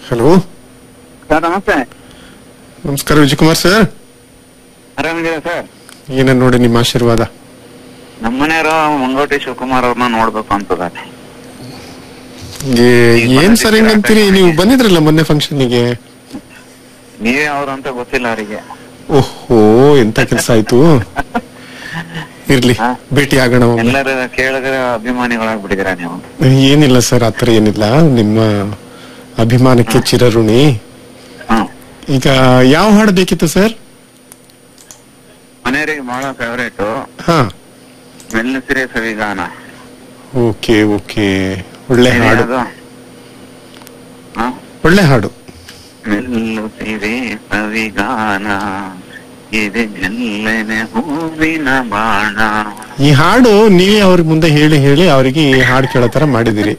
Hello sir ನಮಸ್ತೆ ನಮಸ್ಕಾರ Vijayakumar sir ಆರಾಮಿದ್ದೀರಾ sir ಏನ ನೋಡಿ ನಿಮ್ಮ ಆಶೀರ್ವಾದ ನಮ್ಮ ಮನೆಯವರು ಮಂಗೋಟಿ ಶಿವಕುಮಾರ್ ಅವ್ರನ್ನ ನೋಡ್ಬೇಕು ಅಂತದಾರೆ ಏ- ಏನ್ ಸರ್ ಹಿಂಗಂತೀರಿ ನೀವು ಬಂದಿದ್ರಲ್ಲ ಮೊನ್ನೆ ಫಂಕ್ಷನ್ಗೆ ನೀವೇ ಅವ್ರು ಅಂತ ಗೊತ್ತಿಲ್ಲ ಅವರಿಗೆ ಓಹೋ ಎಂತ ಕೆಲಸ ಆಯ್ತು ಇರ್ಲಿ ಹಾ. ಭೇಟಿ ಆಗೋಣ ಒಮ್ಮೆ. ಎಲ್ಲರ ಕೇಳಿದ್ರೆ ಅಭಿಮಾನಿಗಳಾಗ್ಬಿಟ್ಟಿದ್ದೀರಾ ನೀವು ಏನಿಲ್ಲ ಸರ್ ಆತರ ಏನಿಲ್ಲ ನಿಮ್ಮ ಅಭಿಮಾನಕ್ಕೆ ಚಿರಋಣಿ ಹ್ಮ್ ಈಗ ಯಾವ ಹಾಡು ಬೇಕಿತ್ತು ಸರ್ ಮನೆಯವರಿಗೆ ಬಹಳ ಫೇವರೇಟ್ ಹಾ ಮೆಲ್ಲಸಿರೆ ಸವಿಗಾನ ಓಕೆ ಓಕೆ ಒಳ್ಳೆ ಏನೇ ಹಾಡು ಅದು? ಹ? ಒಳ್ಳೆ ಹಾಡು ಮೆಲ್ಲುಸಿರೆ ಸವಿಗಾನ ಇದೆ ಮೆಲ್ಲನೆ ಹೂವಿನ ಬಾಣ ಈ ಹಾಡು ನೀವೇ ಅವ್ರ ಮುಂದೆ ಹೇಳಿ ಹೇಳಿ ಅವರಿಗೆ ಈ ಹಾಡು ಕೇಳೋ ತರ ಮಾಡಿದಿರಿ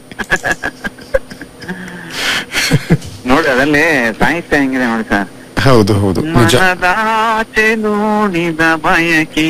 ನೋಡಿ ಅದಲ್ಲಿ ಸಾಹಿತ್ಯ ಹೆಂಗಿದೆ ನೋಡಿ ಸರ್ ಹೌದು ಹೌದು ನಿಜ ಮನದಾಚೆ ನೋಡಿದ ಬಯಕೆ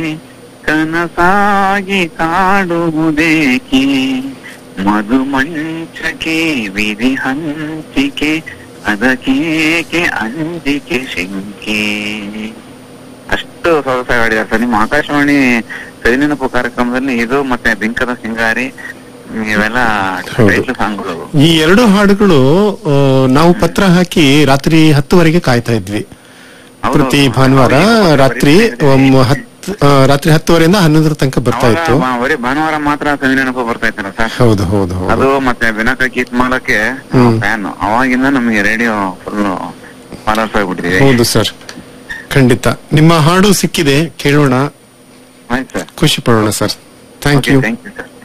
ಕನಸಾಗಿ ಕಾಡುವುದೇಕೆ ಮಧು ಮಂಚಕೆ ವಿಧಿ ಹಂಚಿಕೆ ಅದಕ್ಕೇಕೆ ಅಂಜಿಕೆ ಶಂಕೆ ಅಷ್ಟು ಸೊಗಸಾಗಿ ಹಾಡಿದ್ದಾರೆ ಸರ್ ನಿಮ್ಮ ಆಕಾಶವಾಣಿ ಸವಿನೆನಪು ಕಾರ್ಯಕ್ರಮದಲ್ಲಿ ಇದು ಮತ್ತೆ ಬಿಂಕದ ಸಿಂಗಾರಿ ಇವೆಲ್ಲ ಹೌದು. ಟೈಟ್ಲ್ ಸಾಂಗ್ಗಳು ಈ ಎರಡು ಹಾಡುಗಳು ಆ, ನಾವು ಪತ್ರ ಹಾಕಿ ರಾತ್ರಿ ಹತ್ತುವರೆಗೆ ಕಾಯ್ತಾ ಇದ್ವಿ ಹೌದು. ಪ್ರತಿ ಭಾನುವಾರ ಹೌದು. ರಾತ್ರಿ ಒಮ್ಮ ಹತ್ ಆ, ರಾತ್ರಿ ಹತ್ತುವರೆಯಿಂದ ಹನ್ನೊಂದರ ತನಕ ಬರ್ತಾ ಇತ್ತು ಅವಾಗ ಬ- ಬರೀ ಭಾನುವಾರ ಮಾತ್ರ ಸವಿನೆನಪು ಬರ್ತಾ ಇತ್ತಲ್ಲ ಸರ್ ಹೌದು ಹೌದು ಹೌದು ಅದು ಮತ್ತೆ ಬಿನಕ ಕೀತ್ ಮಾಡಕ್ಕೆ ಹ್ಮ್. ಫ್ಯಾನ್ ಅವಾಗಿಂದ ನಮಗೆ ರೇಡಿಯೋ ಫುಲ್ ಫಾಲೋಸ್ ಆಗ್ಬಿಟ್ಟಿದೆ ಹೌದು ಸರ್ ಖಂಡಿತ ನಿಮ್ಮ ಹಾಡು ಸಿಕ್ಕಿದೆ ಕೇಳೋಣ ಆಯ್ತು ಸರ್ ಖುಷಿ ಪಡೋಣ sir thank you thank you sir